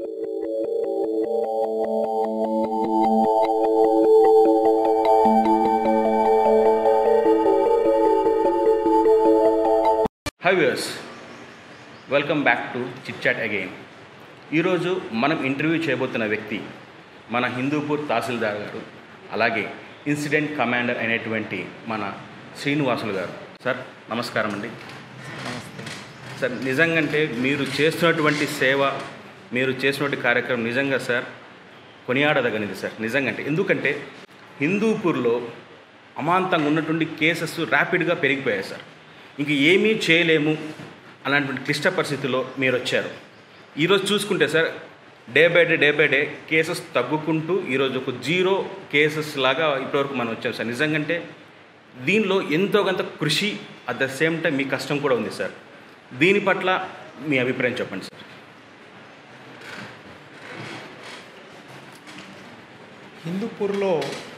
High viewers welcome back to chit chat again ఈరోజు మనం interview చేయబోతున్న వ్యక్తి మన హిందూపూర్ తహసీల్దార్ గారు అలాగే ఇన్సిడెంట్ కమాండర్ అయినటువంటి మన శ్రీనివాసులు గారు సార్ నమస్కారం అండి సార్ నిజంగంటే మీరు చేస్తున్నటువంటి సేవ మీరు చేసినటువంటి కార్యక్రమం నిజంగా సార్ కొనియాడదగినది సార్ నిజంగంటే ఎందుకంటే హిందూపూర్లో అమాంతంగా ఉన్నటువంటి కేసెస్ ర్యాపిడ్గా పెరిగిపోయాయి సార్ ఇంక ఏమీ చేయలేము అలాంటి క్లిష్ట పరిస్థితుల్లో మీరు వచ్చారు ఈరోజు చూసుకుంటే sir day by day day by day cases తగ్గుకుంటూ ఈరోజు ఒక జీరో కేసెస్ లాగా ఇప్పటివరకు మనం వచ్చాం సార్ నిజంగంటే దీనిలో ఎంతో కొంత కృషి అట్ ద సేమ్ టైం మీ కష్టం కూడా ఉంది సార్ దీని పట్ల మీ అభిప్రాయం చెప్పండి సార్ హిందూపూర్లో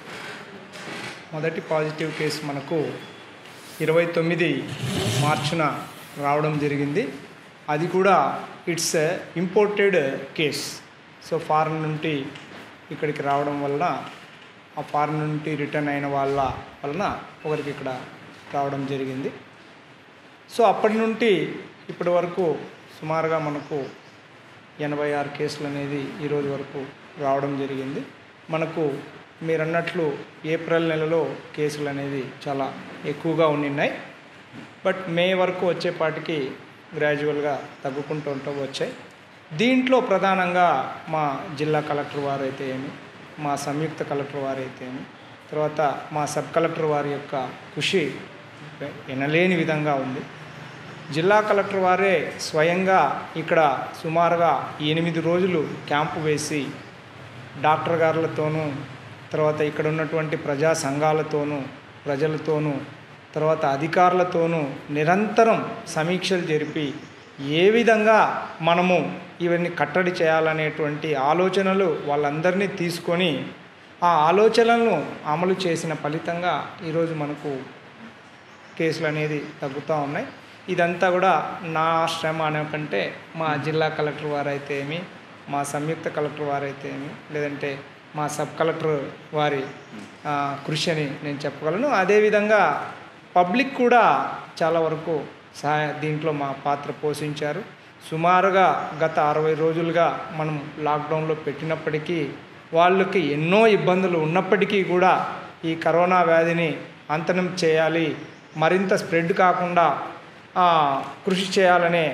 మొదటి పాజిటివ్ కేసు మనకు ఇరవై తొమ్మిది మార్చున రావడం జరిగింది అది కూడా it's imported case so foreign నుండి ఇక్కడికి రావడం వలన ఆ ఫారెన్ నుండి రిటర్న్ అయిన వాళ్ళ వలన ఒకరికి ఇక్కడ రావడం జరిగింది సో అప్పటి నుండి ఇప్పటి వరకు సుమారుగా మనకు ఎనభై ఆరు కేసులు అనేది ఈరోజు వరకు రావడం జరిగింది మనకు మీరు అన్నట్లు ఏప్రిల్ నెలలో కేసులు అనేది చాలా ఎక్కువగా ఉన్నాయి బట్ మే వరకు వచ్చేపాటికి గ్రాడ్యువల్గా తగ్గుకుంటూ ఉంటూ వచ్చాయి దీంట్లో ప్రధానంగా మా జిల్లా కలెక్టర్ వారు అయితే ఏమి మా సంయుక్త కలెక్టర్ వారు అయితే ఏమి తర్వాత మా సబ్ కలెక్టర్ వారి యొక్క కృషి ఎనలేని విధంగా ఉంది జిల్లా కలెక్టర్ వారే స్వయంగా ఇక్కడ సుమారుగా ఎనిమిది రోజులు క్యాంపు వేసి డాక్టర్ గారులతోనూ తర్వాత ఇక్కడ ఉన్నటువంటి ప్రజా సంఘాలతోనూ ప్రజలతోనూ తర్వాత అధికారులతోనూ నిరంతరం సమీక్షలు జరిపి ఏ విధంగా మనము ఇవన్నీ కట్టడి చేయాలనేటువంటి ఆలోచనలు వాళ్ళందరినీ తీసుకొని ఆ ఆలోచనలను అమలు చేసిన ఫలితంగా ఈరోజు మనకు కేసులు అనేది తగ్గుతూ ఉన్నాయి ఇదంతా కూడా నా శ్రమ అనేకంటే మా జిల్లా కలెక్టర్ వారైతే ఏమి మా సంయుక్త కలెక్టర్ వారైతే ఏమి లేదంటే మా సబ్ కలెక్టర్ వారి ఆ, కృషి అని నేను చెప్పగలను అదేవిధంగా పబ్లిక్ కూడా చాలా వరకు సహాయ దీంట్లో మా పాత్ర పోషించారు సుమారుగా గత అరవై రోజులుగా మనం లాక్డౌన్లో పెట్టినప్పటికీ వాళ్ళకి ఎన్నో ఇబ్బందులు ఉన్నప్పటికీ కూడా ఈ కరోనా వ్యాధిని అంతనం చేయాలి మరింత స్ప్రెడ్ కాకుండా ఆ, కృషి చేయాలనే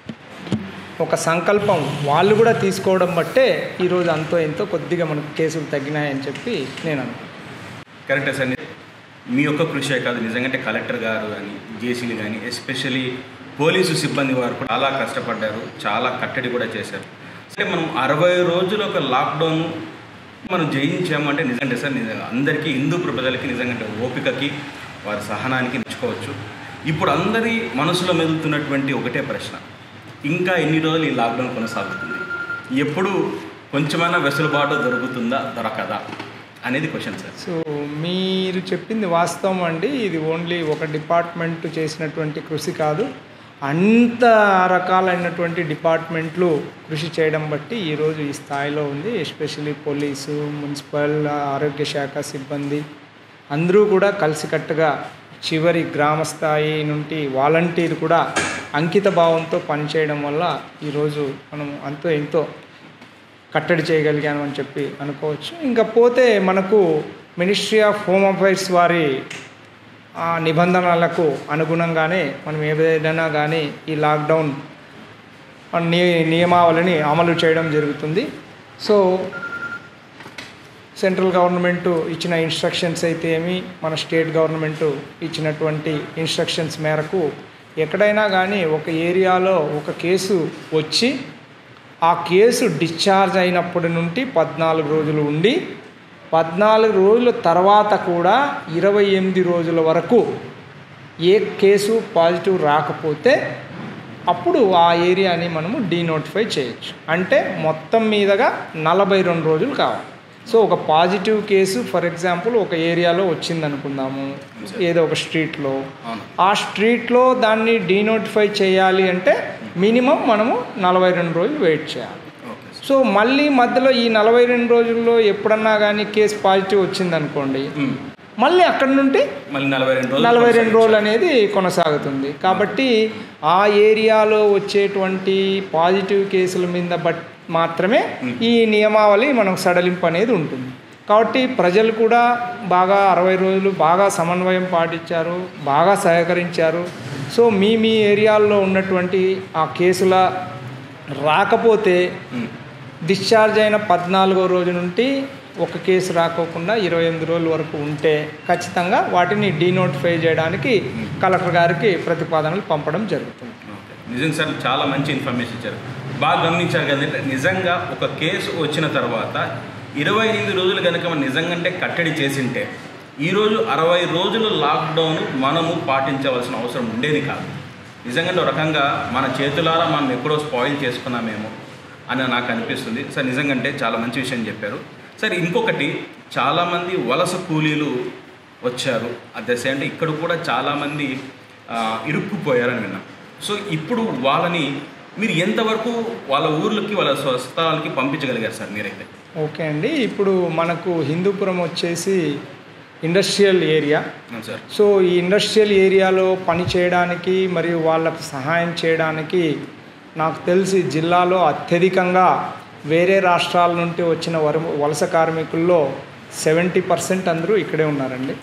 ఒక సంకల్పం వాళ్ళు కూడా తీసుకోవడం బట్టే ఈరోజు అంతో ఎంతో కొద్దిగా మనకు కేసులు తగ్గినాయని చెప్పి నేను అనుకుంటున్నాను కరెక్టే సార్ మీ యొక్క కృషి కాదు నిజంగా కలెక్టర్ గారు కానీ జేసీలు కానీ ఎస్పెషలీ పోలీసు సిబ్బంది వారు కూడా చాలా కష్టపడ్డారు చాలా కట్టడి కూడా చేశారు అంటే మనం అరవై రోజులు ఒక లాక్డౌన్ మనం జయించామంటే నిజంగా సార్ నిజంగా అందరికీ హిందూ ప్రజలకి నిజంగా ఓపికకి వారి సహనానికి మెచ్చుకోవచ్చు ఇప్పుడు అందరి మనసులో మెదులుతున్నటువంటి ఒకటే ప్రశ్న ఇంకా ఎన్ని రోజులు ఈ లాక్డౌన్ కొనసాగుతుంది ఎప్పుడు కొంచెమైనా వెసులుబాటు దొరుకుతుందా దొరకదా అనేది క్వశ్చన్ సార్ సో మీరు చెప్పింది వాస్తవం అండి ఇది ఓన్లీ ఒక డిపార్ట్మెంట్ చేసినటువంటి కృషి కాదు అంత రకాలైనటువంటి డిపార్ట్మెంట్లు కృషి చేయడం బట్టి ఈరోజు ఈ స్థాయిలో ఉంది ఎస్పెషల్లీ పోలీసు మున్సిపల్ ఆరోగ్య శాఖ సిబ్బంది అందరూ కూడా కలిసికట్టుగా చివరి గ్రామ స్థాయి నుండి వాలంటీర్ కూడా అంకిత భావంతో పనిచేయడం వల్ల ఈరోజు మనం అంతో ఎంతో కట్టడి చేయగలిగాను అని చెప్పి అనుకోవచ్చు ఇంకా పోతే మనకు మినిస్ట్రీ ఆఫ్ హోమ్ అఫైర్స్ వారి ఆ నిబంధనలకు అనుగుణంగానే మనం ఏదైనా కానీ ఈ లాక్డౌన్ ని నియమావళిని అమలు చేయడం జరుగుతుంది సో సెంట్రల్ గవర్నమెంట్ ఇచ్చిన ఇన్స్ట్రక్షన్స్ అయితే ఏమి మన స్టేట్ గవర్నమెంట్ ఇచ్చినటువంటి ఇన్స్ట్రక్షన్స్ మేరకు ఎక్కడైనా కానీ ఒక ఏరియాలో ఒక కేసు వచ్చి ఆ కేసు డిశ్చార్జ్ అయినప్పటి నుండి పద్నాలుగు రోజులు ఉండి పద్నాలుగు రోజుల తర్వాత కూడా ఇరవై ఎనిమిది రోజుల వరకు ఏ కేసు పాజిటివ్ రాకపోతే అప్పుడు ఆ ఏరియాని మనము డీనోటిఫై చేయొచ్చు అంటే మొత్తం మీదగా నలభై రెండు రోజులు కావాలి సో ఒక పాజిటివ్ కేసు ఫర్ ఎగ్జాంపుల్ ఒక ఏరియాలో వచ్చింది అనుకుందాము ఏదో ఒక స్ట్రీట్లో అవును ఆ స్ట్రీట్లో దాన్ని డీనోటిఫై చేయాలి అంటే మినిమం మనము నలభై రెండు రోజులు వెయిట్ చేయాలి ఓకే సో మళ్ళీ మధ్యలో ఈ నలభై రెండు రోజుల్లో ఎప్పుడన్నా కానీ కేసు పాజిటివ్ వచ్చిందనుకోండి మ్మ్. మళ్ళీ అక్కడి నుండి మళ్ళీ నలభై రెండు రోజులు నలభై రెండు రోజులు అనేది కొనసాగుతుంది కాబట్టి ఆ ఏరియాలో వచ్చేటువంటి పాజిటివ్ కేసుల మీద బట్ మాత్రమే ఈ నియమావళి మనకు సడలింపు అనేది ఉంటుంది కాబట్టి ప్రజలు కూడా బాగా అరవై రోజులు బాగా సమన్వయం పాటించారు బాగా సహకరించారు సో మీ మీ ఏరియాల్లో ఉన్నటువంటి ఆ కేసుల రాకపోతే మ్మ్. డిశ్చార్జ్ అయిన పద్నాలుగో రోజు నుండి ఒక కేసు రాకోకుండా ఇరవై ఎనిమిది రోజుల వరకు ఉంటే ఖచ్చితంగా వాటిని డీనోటిఫై చేయడానికి కలెక్టర్ గారికి ప్రతిపాదనలు పంపడం జరుగుతుంది ఓకే. నిజంగా సార్ చాలా మంచి ఇన్ఫర్మేషన్ ఇచ్చారు బాగా గమనించారు కదంటే నిజంగా ఒక కేసు వచ్చిన తర్వాత ఇరవై ఎనిమిది రోజులు కనుక మనం నిజంగా అంటే కట్టడి చేసింటే ఈరోజు అరవై రోజులు లాక్డౌన్ మనము పాటించవలసిన అవసరం ఉండేది కాదు నిజంగా ఒక రకంగా మన చేతులారా మనం ఎప్పుడో స్పాయిల్ చేసుకున్నామేమో అని నాకు అనిపిస్తుంది సార్ నిజంగా అంటే చాలా మంచి విషయం చెప్పారు సార్ ఇంకొకటి చాలామంది వలస కూలీలు వచ్చారు అట్ ద సేమ్ ఇక్కడ కూడా చాలామంది ఆ, ఇరుక్కుపోయారని విన్నాం సో ఇప్పుడు వాళ్ళని మీరు ఎంతవరకు వాళ్ళ ఊర్లకి వాళ్ళ స్వస్థలాలకి పంపించగలిగారు సార్ మీరైతే ఓకే అండి ఇప్పుడు మనకు హిందూపురం వచ్చేసి ఇండస్ట్రియల్ ఏరియా అవును సార్ సో ఈ ఇండస్ట్రియల్ ఏరియాలో పని చేయడానికి మరియు వాళ్ళకు సహాయం చేయడానికి నాకు తెలిసి జిల్లాలో అత్యధికంగా వేరే రాష్ట్రాల నుండి వచ్చిన వర వలస కార్మికుల్లో సెవెంటీ పర్సెంట్ అందరూ ఇక్కడే ఉన్నారండి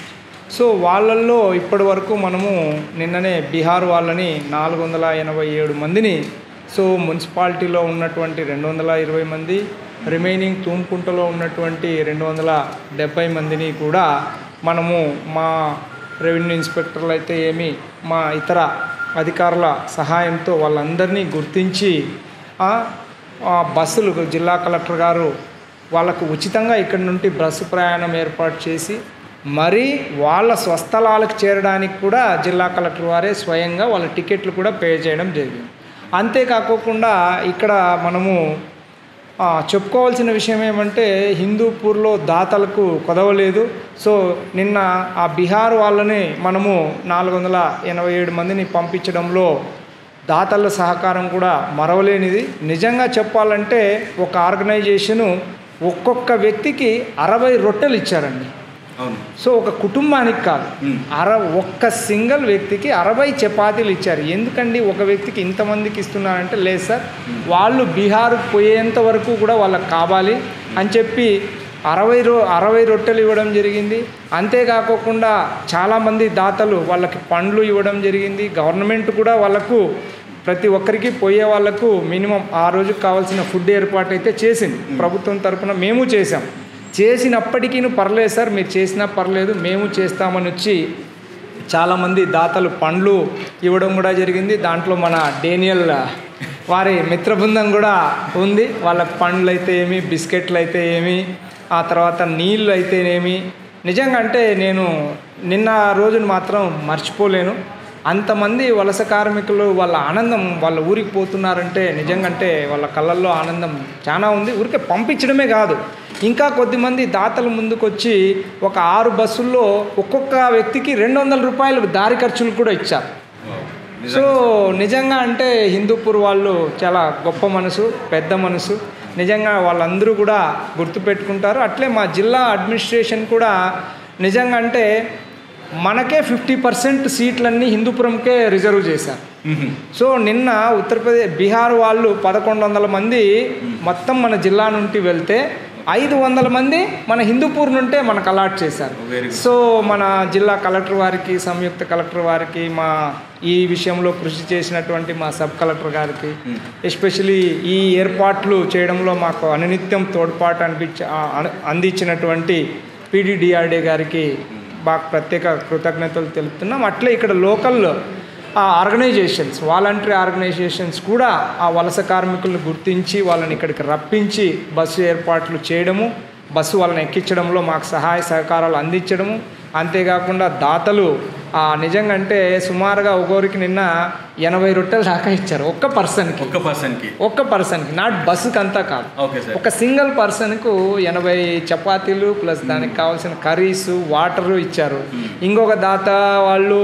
సో వాళ్ళల్లో ఇప్పటి వరకు మనము నిన్ననే బీహార్ వాళ్ళని నాలుగు వందల ఎనభై ఏడు మందిని సో మున్సిపాలిటీలో ఉన్నటువంటి రెండు వందల ఇరవై మంది రిమైనింగ్ తూంకుంటలో ఉన్నటువంటి రెండు వందల డెబ్బై మందిని కూడా మనము మా రెవెన్యూ ఇన్స్పెక్టర్లు అయితే ఏమి మా ఇతర అధికారుల సహాయంతో వాళ్ళందరినీ గుర్తించి ఆ, ఆ బస్సులు జిల్లా కలెక్టర్ గారు వాళ్ళకు ఉచితంగా ఇక్కడి నుండి బస్సు ప్రయాణం ఏర్పాటు చేసి మరి వాళ్ళ స్వస్థలాలకు చేరడానికి కూడా జిల్లా కలెక్టర్ వారే స్వయంగా వాళ్ళ టికెట్లు కూడా పే చేయడం జరిగింది అంతేకాకోకుండా ఇక్కడ మనము ఆ, చెప్పుకోవాల్సిన విషయం ఏమంటే హిందూపూర్లో దాతలకు కొదవలేదు సో నిన్న ఆ బీహార్ వాళ్ళని మనము నాలుగు వందల ఎనభై ఏడు మందిని పంపించడంలో దాతల సహకారం కూడా మరవలేనిది నిజంగా చెప్పాలంటే ఒక ఆర్గనైజేషను ఒక్కొక్క వ్యక్తికి అరవై రొట్టెలు ఇచ్చారండి అవును సో ఒక కుటుంబానికి కాదు మ్మ్. అర ఒక్క సింగిల్ వ్యక్తికి అరవై చపాతీలు ఇచ్చారు ఎందుకండి ఒక వ్యక్తికి ఇంతమందికి ఇస్తున్నారంటే లేదు సార్ వాళ్ళు బీహార్ పోయేంత వరకు కూడా వాళ్ళకి కావాలి అని చెప్పి అరవై రో అరవై రొట్టెలు ఇవ్వడం జరిగింది అంతేకాకుండా చాలామంది దాతలు వాళ్ళకి పండ్లు ఇవ్వడం జరిగింది గవర్నమెంట్ కూడా వాళ్ళకు ప్రతి ఒక్కరికి పోయే వాళ్ళకు మినిమం ఆ రోజుకి కావాల్సిన ఫుడ్ ఏర్పాటు అయితే చేసింది ప్రభుత్వం తరపున మేము చేసాం చేసినప్పటికీ పర్లేదు సార్ మీరు చేసినా పర్లేదు మేము చేస్తామని వచ్చి చాలామంది దాతలు పండ్లు ఇవ్వడం కూడా జరిగింది దాంట్లో మన డేనియల్ వారి మిత్ర బృందం కూడా ఉంది వాళ్ళకి పండ్లు అయితే ఏమి బిస్కెట్లు అయితే ఏమి ఆ తర్వాత నీళ్ళు అయితేనేమి నిజంగా అంటే నేను నిన్న రోజును మాత్రం మర్చిపోలేను అంతమంది వలస కార్మికులు వాళ్ళ ఆనందం వాళ్ళ ఊరికి పోతున్నారంటే నిజంగా అంటే వాళ్ళ కళ్ళల్లో ఆనందం చాలా ఉంది ఊరికే పంపించడమే కాదు ఇంకా కొద్దిమంది దాతలు ముందుకొచ్చి ఒక ఆరు బస్సుల్లో ఒక్కొక్క వ్యక్తికి రెండు వందల రూపాయలు దారి ఖర్చులు కూడా ఇచ్చారు వావ్. సో నిజంగా నిజంగా అంటే హిందూపూర్ వాళ్ళు చాలా గొప్ప మనసు పెద్ద మనసు నిజంగా వాళ్ళందరూ కూడా గుర్తుపెట్టుకుంటారు అట్లే మా జిల్లా అడ్మినిస్ట్రేషన్ కూడా నిజంగా అంటే మనకే ఫిఫ్టీ పర్సెంట్ సీట్లన్నీ హిందూపురంకే రిజర్వ్ చేశారు మ్మ్. సో నిన్న ఉత్తరప్రదేశ్ బీహార్ వాళ్ళు పదకొండు వందల మంది మొత్తం మన జిల్లా నుండి వెళ్తే ఐదు వందల మంది మన హిందూపూర్ నుండే మనకు అలాట్ చేశారు Very good. సో మన జిల్లా కలెక్టర్ వారికి సంయుక్త కలెక్టర్ వారికి మా ఈ విషయంలో కృషి చేసినటువంటి మా సబ్ కలెక్టర్ గారికి ఎస్పెషలీ ఈ ఏర్పాట్లు చేయడంలో మాకు అనునిత్యం తోడ్పాటు అనిపించ ఆ, అను- అందించినటువంటి పీడీడీఆర్డీ గారికి బాగా ప్రత్యేక కృతజ్ఞతలు తెలుపుతున్నాం అట్లే ఇక్కడ లోకల్ ఆ ఆర్గనైజేషన్స్ వాలంటరీ ఆర్గనైజేషన్స్ కూడా ఆ వలస కార్మికులను గుర్తించి వాళ్ళని ఇక్కడికి రప్పించి బస్సు ఏర్పాట్లు చేయడము బస్సు వాళ్ళని ఎక్కించడంలో మాకు సహాయ సహకారాలు అందించడము అంతేకాకుండా దాతలు ఆ నిజంగా అంటే సుమారుగా ఒక్కొరికి నిన్న ఎనభై రొట్టెలు దాకా ఇచ్చారు ఒక్క పర్సన్కి ఒక్క పర్సన్కి ఒక్క పర్సన్కి నాట్ బస్సుకి అంతా కాదు ఓకే సార్ ఒక సింగిల్ పర్సన్కు ఎనభై చపాతీలు ప్లస్ దానికి కావాల్సిన కర్రీస్ వాటరు ఇచ్చారు ఇంకొక దాత వాళ్ళు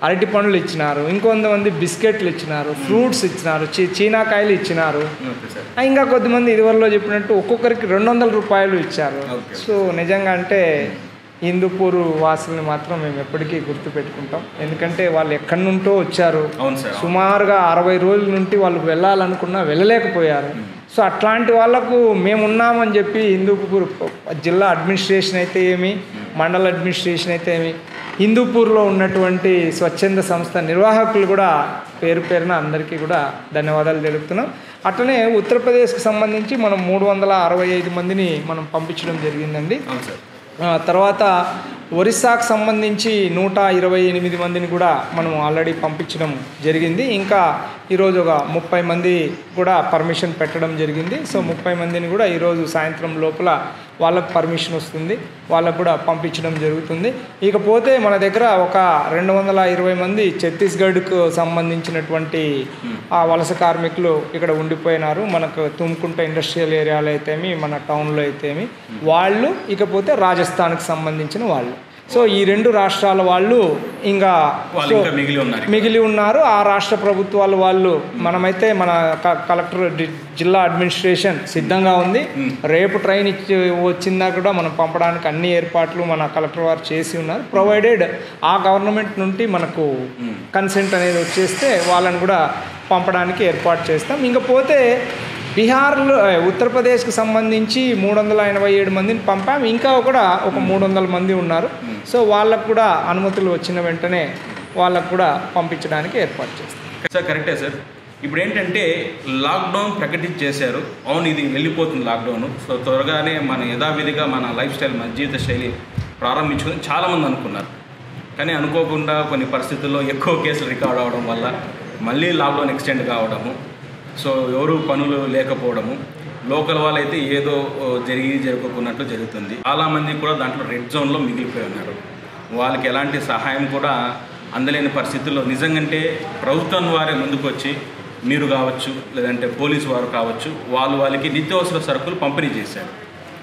అరటి పండ్లు ఇచ్చినారు ఇంకొంతమంది బిస్కెట్లు ఇచ్చినారు ఫ్రూట్స్ ఇచ్చినారు చీ చీనాకాయలు ఇచ్చినారు ఓకే సార్ ఆ, ఇంకా కొద్దిమంది ఇదివరలో చెప్పినట్టు ఒక్కొక్కరికి రెండు వందల రూపాయలు ఇచ్చారు Okay. సో నిజంగా అంటే హిందూపూర్ వాసుల్ని మాత్రం మేము ఎప్పటికీ గుర్తు పెట్టుకుంటాం ఎందుకంటే వాళ్ళు ఎక్కడి నుంటో వచ్చారు అవును సార్ సుమారుగా అరవై రోజుల నుండి వాళ్ళు వెళ్ళాలనుకున్నా వెళ్ళలేకపోయారు సో అట్లాంటి వాళ్ళకు మేము ఉన్నామని చెప్పి హిందూపూర్ జిల్లా అడ్మినిస్ట్రేషన్ అయితే ఏమి మండల అడ్మినిస్ట్రేషన్ అయితే ఏమి హిందూపూర్లో ఉన్నటువంటి స్వచ్ఛంద సంస్థ నిర్వాహకులు కూడా పేరు పేరున అందరికీ కూడా ధన్యవాదాలు తెలుపుతున్నాం అట్లనే ఉత్తరప్రదేశ్కి సంబంధించి మనం మూడు వందల అరవై ఐదు మందిని మనం పంపించడం జరిగిందండి అవును సార్ ఆ, తర్వాత ఒరిస్సాకు సంబంధించి నూట ఇరవై ఎనిమిది మందిని కూడా మనం ఆల్రెడీ పంపించడం జరిగింది ఇంకా ఈరోజు ఒక ముప్పై మంది కూడా పర్మిషన్ పెట్టడం జరిగింది సో ముప్పై మందిని కూడా ఈరోజు సాయంత్రం లోపల వాళ్ళకు పర్మిషన్ వస్తుంది వాళ్ళకు కూడా పంపించడం జరుగుతుంది ఇకపోతే మన దగ్గర ఒక రెండు వందల ఇరవై మంది ఛత్తీస్గఢ్కు సంబంధించినటువంటి ఆ వలస కార్మికులు ఇక్కడ ఉండిపోయినారు మనకు తుమ్కుంట ఇండస్ట్రియల్ ఏరియాలో అయితేమి మన టౌన్లో అయితేమి వాళ్ళు ఇకపోతే రాజస్థాన్కి సంబంధించిన వాళ్ళు సో ఈ రెండు రాష్ట్రాల వాళ్ళు ఇంకా వాళ్ళు సో ఇంకా మిగిలి ఉన్నారు మిగిలి ఉన్నారు ఆ రాష్ట్ర ప్రభుత్వాలు వాళ్ళు మనమైతే మన క- కలెక్టర్ డి- జిల్లా అడ్మినిస్ట్రేషన్ సిద్ధంగా ఉంది రేపు ట్రైన్ ఇచ్చి వచ్చిందా కూడా మనం పంపడానికి అన్ని ఏర్పాట్లు మన కలెక్టర్ వారు చేసి ఉన్నారు ప్రొవైడెడ్ ఆ గవర్నమెంట్ నుండి మనకు కన్సెంట్ అనేది వచ్చేస్తే వాళ్ళని కూడా పంపడానికి ఏర్పాటు చేస్తాం ఇంకపోతే బీహార్లో ఏ, ఉత్తరప్రదేశ్కి సంబంధించి మూడు వందల ఎనభై ఏడు మందిని పంపాం ఇంకా కూడా ఒక మూడు వందల మంది ఉన్నారు సో వాళ్ళకు కూడా అనుమతులు వచ్చిన వెంటనే వాళ్ళకు కూడా పంపించడానికి ఏర్పాటు చేస్తాం సార్ కరెక్టే సార్ ఇప్పుడు ఏంటంటే లాక్డౌన్ ప్రకటించేశారు అవును ఇది వెళ్ళిపోతుంది లాక్డౌన్ సో త్వరగానే మన యథావిధిగా మన లైఫ్ స్టైల్ మన జీవిత శైలి ప్రారంభించుకొని చాలామంది అనుకున్నారు కానీ అనుకోకుండా కొన్ని పరిస్థితుల్లో ఎక్కువ కేసులు రికార్డ్ అవడం వల్ల మళ్ళీ లాక్డౌన్ ఎక్స్టెండ్ కావడము సో ఎవరు పనులు లేకపోవడము లోకల్ వాళ్ళైతే ఏదో ఓ, జరిగి జరగకున్నట్లు జరుగుతుంది చాలామంది కూడా దాంట్లో రెడ్ జోన్లో మిగిలిపోయి ఉన్నారు వాళ్ళకి ఎలాంటి సహాయం కూడా అందలేని పరిస్థితుల్లో నిజంగంటే ప్రభుత్వం వారే ముందుకొచ్చి మీరు కావచ్చు లేదంటే పోలీసు వారు కావచ్చు వాళ్ళు వాళ్ళకి నిత్యావసర సరుకులు పంపిణీ చేశారు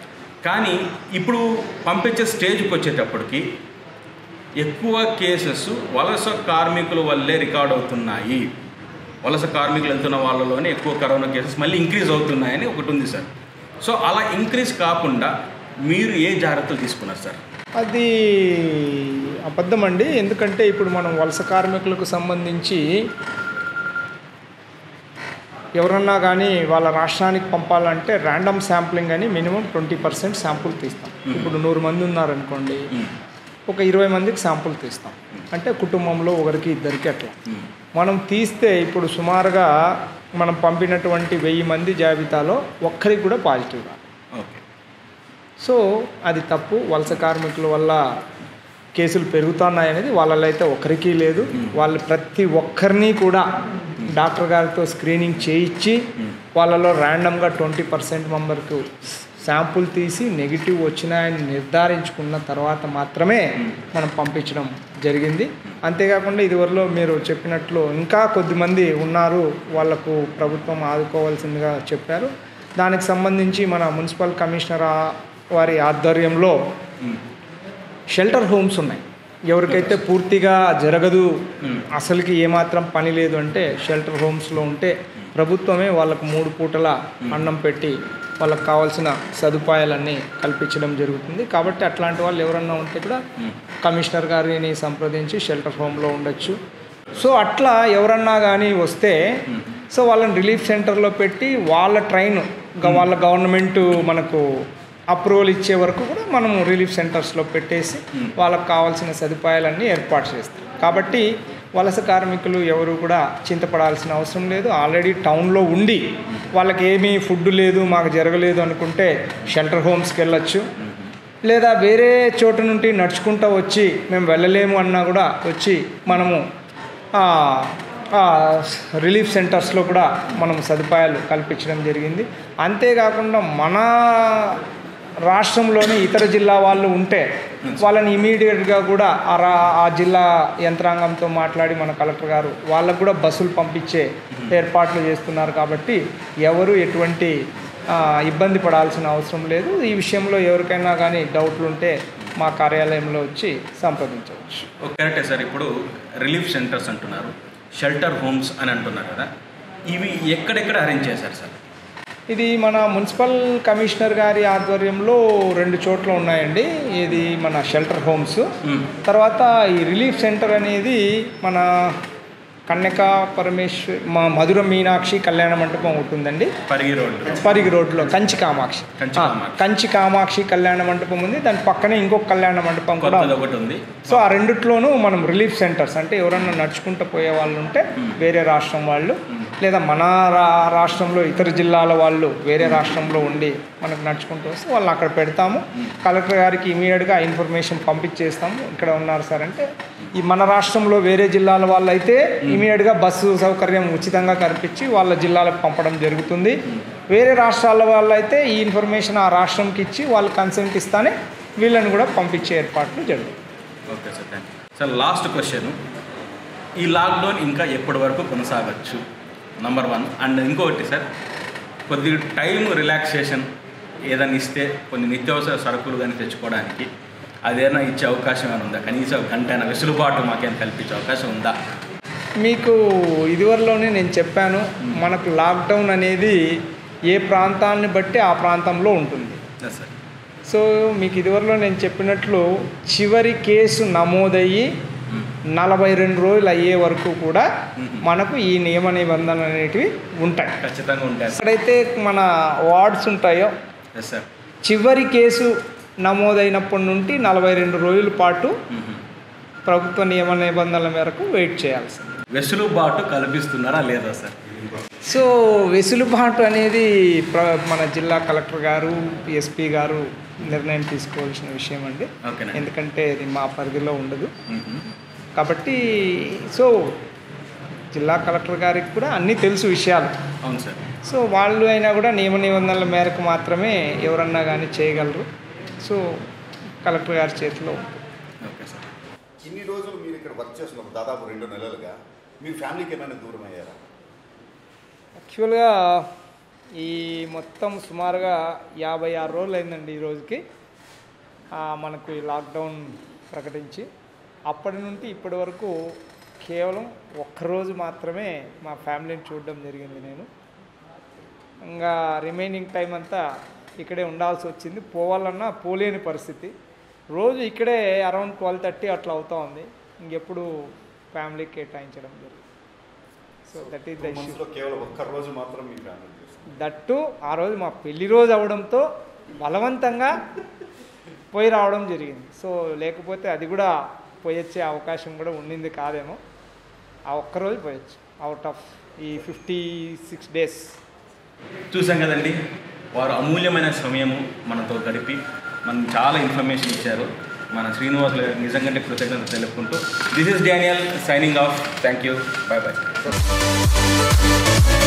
కానీ ఇప్పుడు పంపించే స్టేజ్కి వచ్చేటప్పటికి ఎక్కువ కేసెస్ వలస కార్మికుల వల్లే రికార్డ్ అవుతున్నాయి వలస కార్మికులు వెళ్తున్న వాళ్ళలోనే ఎక్కువ కరోనా కేసెస్ మళ్ళీ ఇంక్రీజ్ అవుతున్నాయని ఒకటి ఉంది సార్ సో అలా ఇంక్రీజ్ కాకుండా మీరు ఏ జాగ్రత్తలు తీసుకున్నారు సార్ అది అబద్ధం అండి ఎందుకంటే ఇప్పుడు మనం వలస కార్మికులకు సంబంధించి ఎవరన్నా కానీ వాళ్ళ రాష్ట్రానికి పంపాలంటే ర్యాండమ్ శాంప్లింగ్ అని మినిమం ట్వంటీ పర్సెంట్ శాంపుల్ తీస్తాం ఇప్పుడు నూరు మంది ఉన్నారనుకోండి ఒక ఇరవై మందికి శాంపుల్ తీస్తాం అంటే కుటుంబంలో ఒకరికి ఇద్దరికి అట్లా మనం తీస్తే ఇప్పుడు సుమారుగా మనం పంపినటువంటి వెయ్యి మంది జాబితాలో ఒక్కరికి కూడా పాజిటివ్ రాదు ఓకే సో అది తప్పు వలస కార్మికుల వల్ల కేసులు పెరుగుతున్నాయనేది వాళ్ళలో అయితే ఒకరికి లేదు వాళ్ళు ప్రతి ఒక్కరిని కూడా డాక్టర్ గారితో స్క్రీనింగ్ చేయించి వాళ్ళలో ర్యాండమ్గా ట్వంటీ పర్సెంట్ మెంబర్కు శాంపుల్ తీసి నెగిటివ్ వచ్చినాయని నిర్ధారించుకున్న తర్వాత మాత్రమే మనం పంపించడం జరిగింది అంతేకాకుండా ఇదివరలో మీరు చెప్పినట్లు ఇంకా కొద్దిమంది ఉన్నారు వాళ్లకు ప్రభుత్వం ఆదుకోవాల్సిందిగా చెప్పారు దానికి సంబంధించి మన మున్సిపల్ కమిషనర్ ఆ- వారి ఆధ్వర్యంలో షెల్టర్ హోమ్స్ ఉన్నాయి ఎవరికైతే పూర్తిగా జరగదు అసలుకి ఏమాత్రం పని లేదు అంటే షెల్టర్ హోమ్స్లో ఉంటే ప్రభుత్వమే వాళ్ళకు మూడు పూటల అన్నం పెట్టి వాళ్ళకి కావాల్సిన సదుపాయాలన్నీ కల్పించడం జరుగుతుంది కాబట్టి అట్లాంటి వాళ్ళు ఎవరన్నా ఉంటే కూడా కమిషనర్ గారిని సంప్రదించి షెల్టర్ హోమ్లో ఉండొచ్చు సో అట్లా ఎవరన్నా కానీ వస్తే సో వాళ్ళని రిలీఫ్ సెంటర్లో పెట్టి వాళ్ళ ట్రైన్ గ- వాళ్ళ గవర్నమెంట్ మనకు అప్రూవల్ ఇచ్చే వరకు కూడా మనం రిలీఫ్ సెంటర్స్లో పెట్టేసి వాళ్ళకి కావాల్సిన సదుపాయాలన్నీ ఏర్పాటు చేస్తాం కాబట్టి వలస కార్మికులు ఎవరు కూడా చింతపడాల్సిన అవసరం లేదు ఆల్రెడీ టౌన్లో ఉండి వాళ్ళకి ఏమీ ఫుడ్ లేదు మాకు జరగలేదు అనుకుంటే షెల్టర్ హోమ్స్కి వెళ్ళొచ్చు లేదా వేరే చోటు నుండి నడుచుకుంటూ వచ్చి మేము వెళ్ళలేము అన్నా కూడా వచ్చి మనము ఆ, ఆ, రిలీఫ్ సెంటర్స్లో కూడా మనం సదుపాయాలు కల్పించడం జరిగింది అంతేకాకుండా మన రాష్ట్రంలోని ఇతర జిల్లా వాళ్ళు ఉంటే వాళ్ళని ఇమీడియట్గా కూడా ఆ రా ఆ జిల్లా యంత్రాంగంతో మాట్లాడి మన కలెక్టర్ గారు వాళ్ళకు కూడా బస్సులు పంపించే ఏర్పాట్లు చేస్తున్నారు కాబట్టి ఎవరు ఎటువంటి ఆ, ఇబ్బంది పడాల్సిన అవసరం లేదు ఈ విషయంలో ఎవరికైనా కానీ డౌట్లు ఉంటే మా కార్యాలయంలో వచ్చి సంప్రదించవచ్చు కరెక్టే సార్ ఇప్పుడు రిలీఫ్ సెంటర్స్ అంటున్నారు షెల్టర్ హోమ్స్ అని అంటున్నారు కదా ఇవి ఎక్కడెక్కడ అరేంజ్ చేశారు సార్ ఇది మన మున్సిపల్ కమిషనర్ గారి ఆధ్వర్యంలో రెండు చోట్ల ఉన్నాయండి ఇది మన షెల్టర్ హోమ్స్ మ్మ్. తర్వాత ఈ రిలీఫ్ సెంటర్ అనేది మన కన్యక పరమేశ్వర్ మా మధుర మీనాక్షి కళ్యాణ మంటపం ఉంటుందండి పరిగి రోడ్డు పరిగి రోడ్లో కంచి కామాక్షి కంచి ఆ, కామాక్షి. కంచి కామాక్షి కళ్యాణ మంటపం ఉంది దాని పక్కనే ఇంకొక కళ్యాణ మంటపం కూడా కొత్తది ఉంది. ఒకటి ఉంది సో ఆ రెండిట్లోనూ మనం రిలీఫ్ సెంటర్స్ అంటే ఎవరన్నా నడుచుకుంటూ పోయే వాళ్ళు ఉంటే వేరే రాష్ట్రం వాళ్ళు లేదా మన రా రాష్ట్రంలో ఇతర జిల్లాల వాళ్ళు వేరే రాష్ట్రంలో ఉండి మనకు నడుచుకుంటూ వస్తే వాళ్ళని అక్కడ పెడతాము కలెక్టర్ గారికి ఇమీడియట్గా ఇన్ఫర్మేషన్ పంపించేస్తాము ఇక్కడ ఉన్నారు సార్ అంటే ఈ మన రాష్ట్రంలో వేరే జిల్లాల వాళ్ళు అయితే ఇమీడియట్గా బస్సు సౌకర్యం ఉచితంగా కల్పించి వాళ్ళ జిల్లాలకు పంపడం జరుగుతుంది వేరే రాష్ట్రాల వాళ్ళు అయితే ఈ ఇన్ఫర్మేషన్ ఆ రాష్ట్రంకి ఇచ్చి వాళ్ళు కన్సెంట్ ఇస్తానే వీళ్ళని కూడా పంపించే ఏర్పాట్లు జరుగుతాయి okay sir thank you sir last question ఈ లాక్డౌన్ ఇంకా ఎప్పటి వరకు కొనసాగచ్చు నంబర్ వన్ అండ్ ఇంకొకటి సార్ కొద్ది టైం రిలాక్సేషన్ ఏదైనా ఇస్తే కొన్ని నిత్యావసర సరుకులు కానీ తెచ్చుకోవడానికి అదేనా ఇచ్చే అవకాశం ఏమైనా ఉందా కనీసం ఒక గంట అయినా వెసులుబాటు మాకేం కల్పించే అవకాశం ఉందా మీకు ఇదివరలోనే నేను చెప్పాను మనకు లాక్డౌన్ అనేది ఏ ప్రాంతాన్ని బట్టి ఆ ప్రాంతంలో ఉంటుంది ఎస్ సార్ సో మీకు ఇదివరలో నేను చెప్పినట్లు చివరి కేసు నమోదయ్యి నలభై రెండు రోజులు అయ్యే వరకు కూడా మనకు ఈ నియమ నిబంధనలు అనేటివి ఉంటాయి ఖచ్చితంగా ఉంటాయి సార్ ఎక్కడైతే మన వార్డ్స్ ఉంటాయో ఎస్ సార్ చివరి కేసు నమోదైనప్పటి నుండి నలభై రెండు రోజుల పాటు ప్రభుత్వ నియమ నిబంధనల మేరకు వెయిట్ చేయాల్సింది వెసులుబాటు కల్పిస్తున్నారా లేదా సార్ సో వెసులుబాటు అనేది ప్ర- మన జిల్లా కలెక్టర్ గారు ఎస్పీ గారు నిర్ణయం తీసుకోవాల్సిన విషయం అండి ఓకేనా ఎందుకంటే ఇది మా పరిధిలో ఉండదు మ్మ్. కాబట్టి సో జిల్లా కలెక్టర్ గారికి కూడా అన్నీ తెలుసు విషయాలు అవును సార్ సో వాళ్ళు అయినా కూడా నియమ నిబంధనల మేరకు మాత్రమే ఎవరన్నా కానీ చేయగలరు సో కలెక్టర్ గారి చేతిలో ఉంటుంది ఓకే సార్ ఇన్ని రోజులు మీరు ఇక్కడ వర్క్ చేస్తున్నారు దాదాపు రెండు నెలలుగా మీ ఫ్యామిలీకి ఏమైనా దూరం అయ్యారా యాక్చువల్గా ఈ మొత్తం సుమారుగా యాభై ఆరు రోజులు అయిందండి ఈ రోజుకి ఆ, మనకు ఈ లాక్డౌన్ ప్రకటించి అప్పటి నుండి ఇప్పటి వరకు కేవలం ఒక్కరోజు మాత్రమే మా ఫ్యామిలీని చూడడం జరిగింది నేను ఇంకా రిమైనింగ్ టైం అంతా ఇక్కడే ఉండాల్సి వచ్చింది పోవాలన్నా పోలేని పరిస్థితి రోజు ఇక్కడే అరౌండ్ ట్వెల్వ్ థర్టీ అట్లా అవుతా ఉంది ఇంకెప్పుడు ఫ్యామిలీకి కేటాయించడం జరిగింది so that is the issue మంత్స్లో కేవలం ఒక్క రోజు మాత్రం మీ ఫ్యామిలీ చేస్తుంది దట్టు ఆ రోజు మా పెళ్లి రోజు అవడంతో బలవంతంగా పోయి రావడం జరిగింది సో లేకపోతే అది కూడా పోయొచ్చే అవకాశం కూడా ఉండింది కాదేమో ఆ ఒక్కరోజు పోయొచ్చు అవుట్ ఆఫ్ ఈ ఫిఫ్టీ సిక్స్ డేస్ చూసాం కదండి వారు అమూల్యమైన సమయము మనతో గడిపి మనం చాలా ఇన్ఫర్మేషన్ ఇచ్చారు మన శ్రీనివాస్ గారికి నిజంగా కృతజ్ఞత తెలుపుకుంటూ this is Daniel signing off thank you bye bye